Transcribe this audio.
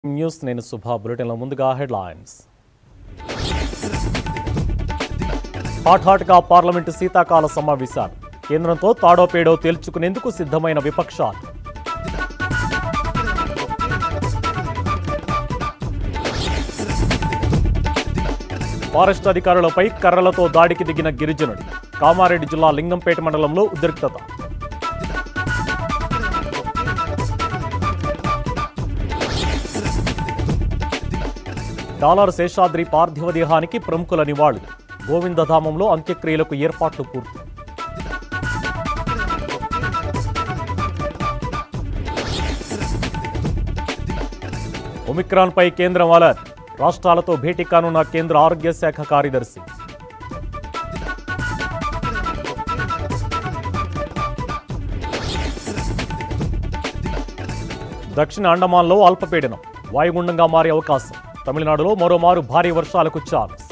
news నేను సుభా బులెటిన్లో ముందుగా హెడ్లైన్స్ హాట్ హాట్గా పార్లమెంటు శీతాకాల సమావేశాలు కేంద్రంతో తాడో పేడో తేల్చుకునేందుకు సిద్ధమైన విపక్షాలు ఫారెస్ట్ అధికారులపై కర్రలతో దాడికి దిగిన గిరిజనుడు కామారెడ్డి జిల్లా లింగంపేట మండలంలో ఉద్రిక్తత డాలర్ శేషాద్రి పార్థివ దేహానికి ప్రముఖుల నివాళులు గోవిందధామంలో అంత్యక్రియలకు ఏర్పాట్లు పూర్తి ఒమిక్రాన్పై కేంద్రం అలర్ట్ రాష్ట్రాలతో భేటీ కానున్న కేంద్ర ఆరోగ్య శాఖ కార్యదర్శి దక్షిణ అండమాన్లో అల్పపీడనం వాయుగుండంగా మారే అవకాశం తమిళనాడులో మరోమారు భారీ వర్షాలకు ఛాన్స్